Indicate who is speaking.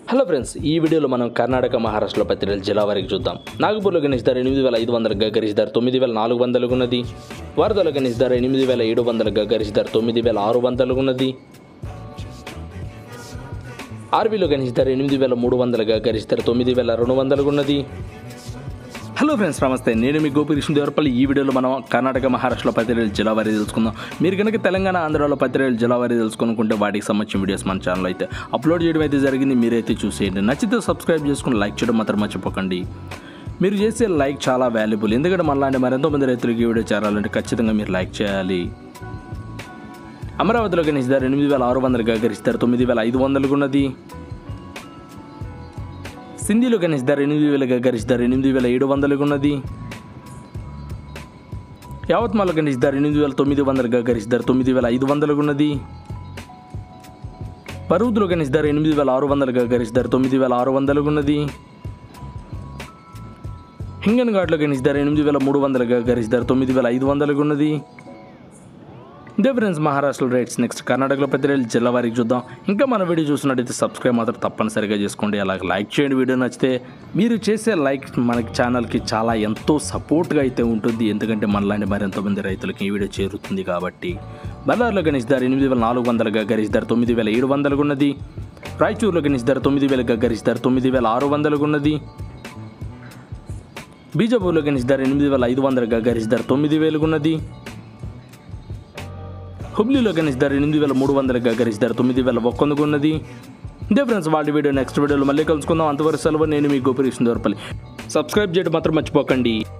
Speaker 1: hello friends ఈ వీడియోలో మనం కర్ణాటక మహారాష్ట్రలో పత్రికల జిల్లా వరకు చూద్దాం నాగపూర్లో గణేష్ ధర ఎనిమిది వేల ఐదు వందల గగరీష్ ధర తొమ్మిది వేల నాలుగు వందలకు ఉన్నది వారధలో గణేష్ ధర ఎనిమిది వేల ఏడు వందల గగరీష్ ధర తొమ్మిది వేల ఆరు వందలకు ఉన్నది ఆర్బీలో గణేష్ ధర ఎనిమిది వేల మూడు వందల గగరీష్ ధర తొమ్మిది వేల రెండు వందలకు ఉన్నది హలో ఫ్రెండ్స్ నమస్తే నేను మీ గోపికృష్ణ దేవరపల్లి ఈ వీడియోలో మనం కర్ణాటక మహారాష్ట్రలో పత్రికల జిల్లా వారీ తెలుసుకుందాం మీరు కనుక తెలంగాణ ఆంధ్రాలో పత్రికల జిల్లా వారీ తెలుసుకుంటే వాటికి సంబంధించిన వీడియోస్ మన ఛానల్ అయితే అప్లోడ్ చేయడం అయితే జరిగింది మీరైతే చూసేయండి నచ్చితే సబ్స్క్రైబ్ చేసుకుని లైక్ చేయడం మాత్రం మర్చిపోకండి మీరు చేసే లైక్ చాలా వాల్యుబుల్ ఎందుకంటే మనలాంటి మరెంతో మంది రైతులకి ఈ వీడియో చేరాలంటే ఖచ్చితంగా మీరు లైక్ చేయాలి అమరావతిలో గణేష్ ధర ఎనిమిది వేల ఆరు వందలుగా గరిస్తారు తొమ్మిది వేల ఐదు వందలకు ఉన్నది సింధీలో గణేష్ ధర ఎనిమిది వేలగా గరిష్ ధర ఎనిమిది వేల ఏడు వందలకు ఉన్నది యావత్మాల గణేష్ ధర ఎనిమిది వేల తొమ్మిది వందలుగా గరిష్ ధర తొమ్మిది వేల ఐదు వందలకు ఉన్నది పరువుతులో గణేష్ ధర ఎనిమిది వేల ఆరు వందలుగా గరిష్ ధర తొమ్మిది వేల ఆరు వందలకు ఉన్నది హింగన్ ఘాట్లో గణేష్ ధర ఎనిమిది వేల మూడు వందలుగా గరిష్ ధర తొమ్మిది వేల ఐదు వందలకు ఉన్నది ఇదే ఫ్రెండ్స్ మహారాష్ట్ర రేట్స్ నెక్స్ట్ కర్ణాటకలో పెద్ద జిల్లా వారికి చూద్దాం ఇంకా మన వీడియో చూసినట్టయితే సబ్స్క్రైబ్ మాత్రం తప్పనిసరిగా చేసుకోండి అలాగే లైక్ చేయండి వీడియో నచ్చితే మీరు చేసే లైక్ మనకి ఛానల్కి చాలా ఎంతో సపోర్ట్గా అయితే ఉంటుంది ఎందుకంటే మనలాంటి మరింత మంది రైతులకి ఈ వీడియో చేరుతుంది కాబట్టి బల్లార్లో గణేష్ ధర ఎనిమిది వేల నాలుగు వందలుగా గణేష్ ధర తొమ్మిది వేల ఏడు వందలకు ఉన్నది రాయచూరులో గణేష్ ధర తొమ్మిది వేలగా గణేష్ ధర తొమ్మిది వేల ఆరు వందలకు ఉన్నది బీజాపూర్లో గణేష్ ధర ఎనిమిది వేల ఐదు వందలుగా గణేష్ ధర తొమ్మిది వేలకు ఉన్నది హుబ్లీలో గణేష్ ధర ఎనిమిది వేల మూడు వందలుగా గణేష్ ధర తొమ్మిది వేల ఒక్కొందుకు ఉన్నది ఇదే ఫ్రెండ్స్ వాళ్ళ వీడియో నెక్స్ట్ వీడియోలో మళ్ళీ కలుసుకుందాం అంతవరకు సెలవు నేను మీ గోపికృష్ణ దొరపల్లి సబ్స్క్రైబ్ చేయడం మాత్రం మర్చిపోకండి